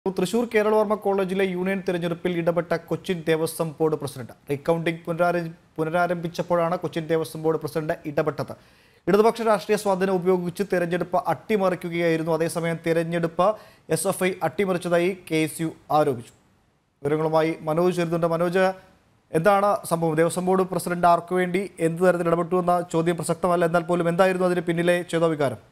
തൃശൂർ കേരളവർമ്മ കോളേജിലെ യൂണിയൻ തിരഞ്ഞെടുപ്പിൽ ഇടപെട്ട Cochin Devaswom board president recounting പുനരാര പുനരാരംഭിച്ചപ്പോഴാണ് കൊച്ചിൻ ദേവസ്വം ബോർഡ് പ്രസിഡന്റ് ഇടപെട്ടത് ഇടതുപക്ഷ രാഷ്ട്രീയ സ്വാധീനം ഉപയോഗിച്ച് തെരഞ്ഞെടുപ്പ് അട്ടിമറിക്കുകയായിരുന്നു അതേസമയം തെരഞ്ഞെടുപ്പ് എസ് എഫ് ഐ അട്ടിമറിച്ചതായി കെ എസ് യു ആരോപിച്ചു വിവരങ്ങളുമായി മനോജ് ചേരുന്നുണ്ട് മനോജ് എന്താണ് സംഭവം ദേവസ്വം ബോർഡ് പ്രസിഡന്റ് ആർക്കു വേണ്ടി എന്ത് തരത്തിൽ ഇടപെട്ടു എന്ന ചോദ്യം പ്രസക്തമല്ല എന്നാൽ പോലും എന്തായിരുന്നു അതിന് പിന്നിലെ ചേതോവികാരം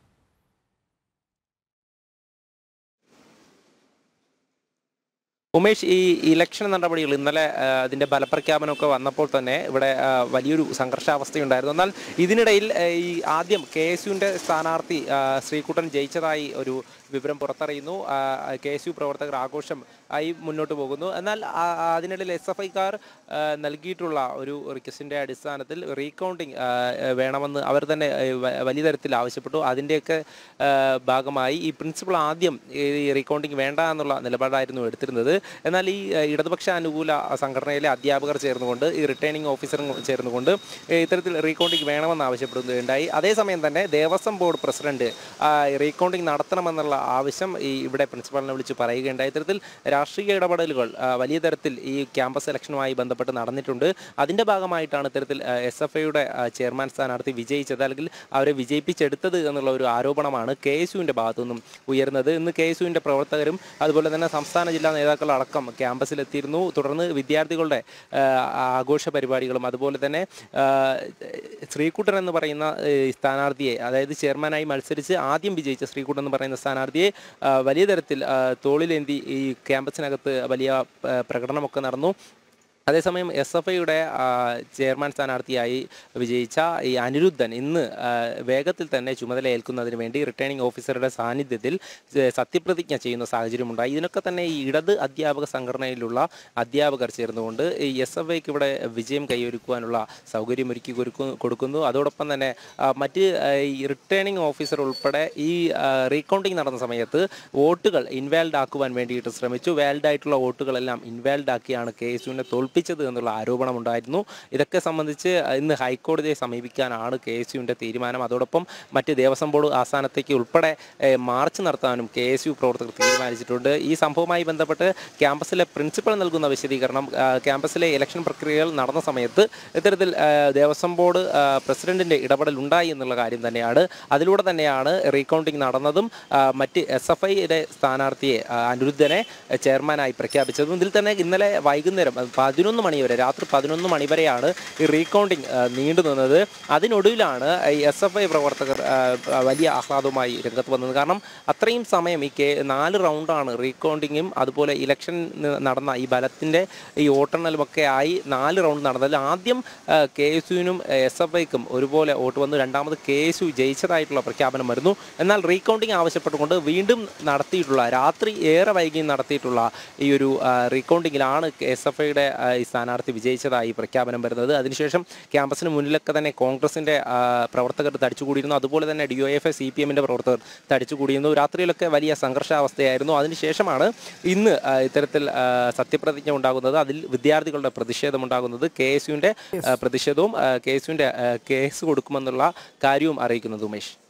ഉമേഷ് ഈ ഇലക്ഷൻ നടപടികൾ ഇന്നലെ ആ, അതിന്റെ ഫലപ്രഖ്യാപനമൊക്കെ വന്നപ്പോൾ തന്നെ ഇവിടെ ആ, വലിയൊരു സംഘർഷാവസ്ഥയുണ്ടായിരുന്നു എന്നാൽ ഇതിനിടയിൽ ആ, ഈ ആദ്യം കെ എസ് യുവിന്റെ സ്ഥാനാർത്ഥി ആ, ശ്രീകുട്ടൻ ജയിച്ചതായി ഒരു വിവരം പുറത്തറിയുന്നു കെ എസ് യു പ്രവർത്തകർ ആഘോഷം ആയി മുന്നോട്ട് പോകുന്നു എന്നാൽ ആ, ആ, അതിനിടയിൽ എസ് എഫ് ഐക്കാർ നൽകിയിട്ടുള്ള ഒരു റിക്വസ്റ്റിന്റെ അടിസ്ഥാനത്തിൽ റീകൗണ്ടിങ് വേണമെന്ന് അവർ തന്നെ ആ, വ- വലിയ തരത്തിൽ ആവശ്യപ്പെട്ടു അതിൻ്റെയൊക്കെ ആ, ഭാഗമായി ഈ പ്രിൻസിപ്പൾ ആദ്യം ഈ റീകൗണ്ടിങ് വേണ്ട എന്നുള്ള നിലപാടായിരുന്നു എടുത്തിരുന്നത് എന്നാൽ ഈ ആ, ഇടതുപക്ഷ അനുകൂല സംഘടനയിലെ അധ്യാപകർ ചേർന്നുകൊണ്ട് ഈ റിട്ടേണിംഗ് ഓഫീസറും ചേർന്നുകൊണ്ട് ഈ ഇത്തരത്തിൽ റീകൗണ്ടിങ് വേണമെന്ന് ആവശ്യപ്പെടുകയുണ്ടായി അതേസമയം തന്നെ ദേവസ്വം ബോർഡ് പ്രസിഡന്റ് ആ, റീകൗണ്ടിംഗ് നടത്തണമെന്നുള്ള ആവശ്യം ഈ ഇവിടെ പ്രിൻസിപ്പാളിനെ വിളിച്ച് പറയുകയുണ്ടായി ഇത്തരത്തിൽ രാഷ്ട്രീയ ഇടപെടലുകൾ ആ, വലിയ തരത്തിൽ ഈ ക്യാമ്പസ് ഇലക്ഷനുമായി ബന്ധപ്പെട്ട് നടന്നിട്ടുണ്ട് അതിന്റെ ഭാഗമായിട്ടാണ് ഇത്തരത്തിൽ എസ് എഫ് ഐയുടെ ചെയർമാൻ സ്ഥാനാർത്ഥി വിജയിച്ചത് അല്ലെങ്കിൽ അവരെ വിജയിപ്പിച്ചെടുത്തത് എന്നുള്ള ഒരു ആരോപണമാണ് കെ എസ് യുവിന്റെ ഭാഗത്തു നിന്നും ഉയർന്നത് ഇന്ന് കെ എസ് യുവിന്റെ പ്രവർത്തകരും അതുപോലെ തന്നെ സംസ്ഥാന ജില്ലാ നേതാക്കളടക്കം ക്യാമ്പസിലെത്തിയിരുന്നു തുടർന്ന് വിദ്യാർത്ഥികളുടെ ആ, ആഘോഷ പരിപാടികളും അതുപോലെ തന്നെ ആ, ശ്രീകുട്ടൻ എന്ന് പറയുന്ന ഏ, സ്ഥാനാർത്ഥിയെ അതായത് ചെയർമാനായി മത്സരിച്ച് ആദ്യം വിജയിച്ച ശ്രീകുട്ടൻ എന്ന് പറയുന്ന സ്ഥാനാർത്ഥിയെ ആ, വലിയ തരത്തിൽ ആ, തോളിലേന്തി ഈ ക്യാമ്പസിനകത്ത് വലിയ ആ, പ്രകടനമൊക്കെ നടന്നു അതേസമയം എസ് എഫ് ഐയുടെ ചെയർമാൻ സ്ഥാനാർത്ഥിയായി വിജയിച്ച ഈ അനിരുദ്ധൻ ഇന്ന് ആ, വേഗത്തിൽ തന്നെ ചുമതല ഏൽക്കുന്നതിന് വേണ്ടി റിട്ടേണിംഗ് ഓഫീസറുടെ സാന്നിധ്യത്തിൽ ഏ, സത്യപ്രതിജ്ഞ ചെയ്യുന്ന സാഹചര്യമുണ്ടായി ഇതിനൊക്കെ തന്നെ ഈ ഇടത് അധ്യാപക സംഘടനയിലുള്ള അധ്യാപകർ ചേർന്നുകൊണ്ട് ഈ എസ് എഫ് ഐക്ക് ഇവിടെ വിജയം കൈവരിക്കുവാനുള്ള സൗകര്യമൊരുക്കി കൊടുക്കു- കൊടുക്കുന്നു അതോടൊപ്പം തന്നെ ആ, മറ്റ് ആ, ഈ റിട്ടേണിംഗ് ഓഫീസർ ഉൾപ്പെടെ ഈ റീകൗണ്ടിംഗ് നടന്ന സമയത്ത് വോട്ടുകൾ ഇൻവാൽഡ് ആക്കുവാൻ വേണ്ടിയിട്ട് ശ്രമിച്ചു വാലിഡ് ആയിട്ടുള്ള വോട്ടുകളെല്ലാം ഇൻവാൽഡ് ആക്കിയാണ് കെ എസ് യുവിനെ തോൽപ്പിച്ചത് എന്നുള്ള ആരോപണമുണ്ടായിരുന്നു ഇതൊക്കെ സംബന്ധിച്ച് ഇന്ന് ഹൈക്കോടതിയെ സമീപിക്കാനാണ് കെ എസ് യുവിൻ്റെ തീരുമാനം അതോടൊപ്പം മറ്റ് ദേവസ്വം ബോർഡ് ആസ്ഥാനത്തേക്ക് ഉൾപ്പെടെ ഏഹ്, മാർച്ച് നടത്താനും കെ എസ് യു പ്രവർത്തകർ തീരുമാനിച്ചിട്ടുണ്ട് ഈ സംഭവവുമായി ബന്ധപ്പെട്ട് ക്യാമ്പസിലെ പ്രിൻസിപ്പൽ നൽകുന്ന വിശദീകരണം ആ, ക്യാമ്പസിലെ ഇലക്ഷൻ പ്രക്രിയകൾ നടന്ന സമയത്ത് ഇത്തരത്തിൽ ആ, ദേവസ്വം ബോർഡ് ആ, പ്രസിഡന്റിന്റെ ഇടപെടൽ ഉണ്ടായി എന്നുള്ള കാര്യം തന്നെയാണ് അതിലൂടെ തന്നെയാണ് റീകൗണ്ടിംഗ് നടന്നതും ആ, മറ്റ് എസ് എഫ് ഐയുടെ സ്ഥാനാർത്ഥിയെ ആ, അനിരുദ്ധനെ ചെയർമാനായി പ്രഖ്യാപിച്ചതും ഇതിൽ തന്നെ ഇന്നലെ വൈകുന്നേരം അത് പതിനൊന്ന് മണി വരെ രാത്രി പതിനൊന്ന് മണി വരെയാണ് ഈ റീകൗണ്ടിംഗ് ആ, നീണ്ടു നിന്നത് അതിനൊടുവിലാണ് ഈ എസ് എഫ് ഐ പ്രവർത്തകർ ആ, വലിയ ആഹ്ലാദവുമായി രംഗത്ത് വന്നത് കാരണം അത്രയും സമയം ഈ കെ നാല് റൗണ്ടാണ് റീകൗണ്ടിങ്ങും അതുപോലെ ഇലക്ഷൻ ന- നടന്ന ഈ ബലത്തിൻ്റെ ഈ വോട്ടെണ്ണലും ഒക്കെ ആയി നാല് റൗണ്ട് നടന്നതിൽ ആദ്യം കെ എസ് യുവിനും എസ് എഫ് ഐക്കും ഒരുപോലെ വോട്ട് വന്നു രണ്ടാമത് കെ എസ് യു ജയിച്ചതായിട്ടുള്ള പ്രഖ്യാപനം വരുന്നു എന്നാൽ റീകൗണ്ടിങ് ആവശ്യപ്പെട്ടുകൊണ്ട് വീണ്ടും നടത്തിയിട്ടുള്ള രാത്രി ഏറെ വൈകി നടത്തിയിട്ടുള്ള ഈ ഒരു റീകൗണ്ടിങ്ങിലാണ് എസ് എഫ് ഐയുടെ ഈ സ്ഥാനാർത്ഥി വിജയിച്ചതായി പ്രഖ്യാപനം വരുന്നത് അതിനുശേഷം ക്യാമ്പസിന് മുന്നിലൊക്കെ തന്നെ കോൺഗ്രസിൻ്റെ പ്രവർത്തകർ തടിച്ചുകൂടിയിരുന്നു അതുപോലെ തന്നെ D O F C P എമ്മിൻ്റെ പ്രവർത്തകർ തടിച്ചുകൂടിയിരുന്നു രാത്രിയിലൊക്കെ വലിയ സംഘർഷാവസ്ഥയായിരുന്നു അതിനുശേഷമാണ് ഇന്ന് ആ, ഇത്തരത്തിൽ ആ, സത്യപ്രതിജ്ഞ ഉണ്ടാകുന്നത് അതിൽ വിദ്യാർത്ഥികളുടെ പ്രതിഷേധം ഉണ്ടാകുന്നത് കെ എസ് യുവിൻ്റെ പ്രതിഷേധവും കെ എസ് യുവിൻ്റെ കേസ് കൊടുക്കുമെന്നുള്ള കാര്യവും അറിയിക്കുന്നത് ഉമേഷ്